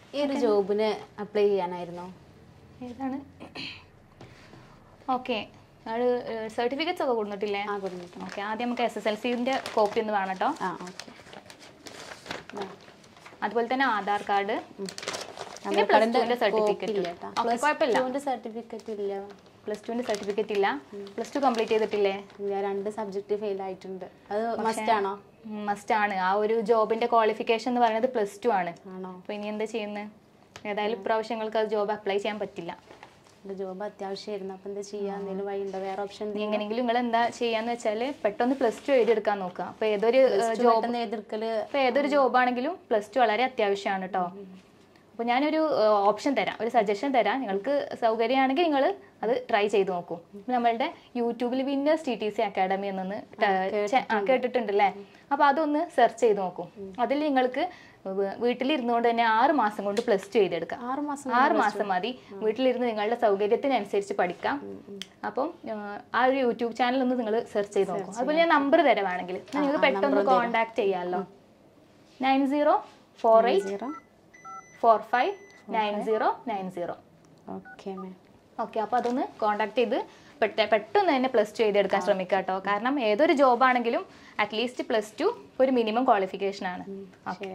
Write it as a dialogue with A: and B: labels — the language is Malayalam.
A: ഈ ഒരു ജോബിന് അപ്ലൈ ചെയ്യാനായിരുന്നോ
B: ഏതാണ് ഓക്കെ അത് സർട്ടിഫിക്കറ്റ്സ് ഒക്കെ കൊടുത്തിട്ടില്ലേ
A: ആ കൊടുത്തിട്ടുണ്ട്
B: ഓക്കെ ആദ്യം നമുക്ക് എസ് എസ് എൽ സിൻ്റെ കോപ്പി ഒന്ന് വേണം കേട്ടോ
A: ആ ഓക്കെ
B: അതുപോലെ തന്നെ ആധാർ കാർഡ് പിന്നെ
A: ആധാർ
B: പ്ലസ്
A: കാർഡിന്റെ
B: ടുവിൻ്റെ സർട്ടിഫിക്കറ്റ്
A: ഇല്ല കേട്ടോ
B: ഓക്കെ കുഴപ്പമില്ല
A: ടുവിന്റെ സർട്ടിഫിക്കറ്റ് ഇല്ല
B: പ്ലസ് ടുവിൻ്റെ സർട്ടിഫിക്കറ്റ് ഇല്ല പ്ലസ് ടു കംപ്ലീറ്റ് ചെയ്തിട്ടില്ലേ
A: ഇല്ല രണ്ട് സബ്ജക്റ്റ് ഫെയിൽ ആയിട്ടുണ്ട് അത് മസ്റ്റ് ആണോ
B: മസ്റ്റ് ആണ് ആ ഒരു ജോബിന്റെ ക്വാളിഫിക്കേഷൻ എന്ന് പറയുന്നത് പ്ലസ് ടു ആണ്
A: ആണോ
B: അപ്പോൾ ഇനി എന്താ ചെയ്യുന്നത് ഏതായാലും ഇപ്രാവശ്യം നിങ്ങൾക്ക് അത് ജോബ് അപ്ലൈ ചെയ്യാൻ പറ്റില്ല
A: ജോബ് അത്യാവശ്യമായിരുന്നു അപ്പൊ എന്താ ചെയ്യാ എന്തെങ്കിലും വഴി ഉണ്ടോ വേറെ ഓപ്ഷൻ
B: ഇനി എങ്ങനെയെങ്കിലും നിങ്ങൾ എന്താ ചെയ്യാന്ന് വെച്ചാൽ പെട്ടെന്ന് പ്ലസ് ടു എഴുതിയെടുക്കാൻ നോക്കുക അപ്പോൾ ഏതൊരു ജോബ്
A: പെട്ടെന്ന് എതിർക്കല്
B: ഇപ്പോൾ ഏതൊരു ജോബാണെങ്കിലും പ്ലസ് ടു വളരെ അത്യാവശ്യമാണ് കേട്ടോ അപ്പോൾ ഞാനൊരു ഓപ്ഷൻ തരാം ഒരു സജഷൻ തരാം നിങ്ങൾക്ക് സൗകര്യമാണെങ്കിൽ നിങ്ങൾ അത് ട്രൈ ചെയ്ത് നോക്കൂ നമ്മളുടെ യൂട്യൂബിൽ winners T T C academy എന്നൊന്ന് കേട്ടിട്ടുണ്ടല്ലേ അപ്പോൾ അതൊന്ന് സെർച്ച് ചെയ്ത് നോക്കൂ അതിൽ നിങ്ങൾക്ക് വീ- വീട്ടിലിരുന്നുകൊണ്ട് തന്നെ ആറ് മാസം കൊണ്ട് പ്ലസ് ടു ചെയ്തെടുക്കാം
A: ആറ് മാസം
B: ആറ് മാസം മതി വീട്ടിലിരുന്ന് നിങ്ങളുടെ സൗകര്യത്തിനനുസരിച്ച് പഠിക്കാം അപ്പം ആ, ആ ഒരു യൂട്യൂബ് ചാനൽ ഒന്ന് നിങ്ങൾ സെർച്ച് ചെയ്ത് നോക്കും അതുപോലെ ഞാൻ നമ്പർ തരാം വേണമെങ്കിൽ നിങ്ങൾക്ക് പെട്ടെന്ന് കോൺടാക്ട് ചെയ്യാമല്ലോ nine zero four eight
A: zero
B: four five nine zero nine zero
A: okay ma'am
B: okay അപ്പോൾ അതൊന്ന് കോൺടാക്ട് ചെയ്ത് പെട്ട പെട്ടെന്ന് തന്നെ പ്ലസ് ടു ചെയ്തെടുക്കാൻ ശ്രമിക്കുക കേട്ടോ കാരണം ഏതൊരു ജോബാണെങ്കിലും അറ്റ്ലീസ്റ്റ് പ്ലസ് ടു ഒരു മിനിമം ക്വാളിഫിക്കേഷൻ ആണ് ഓക്കെ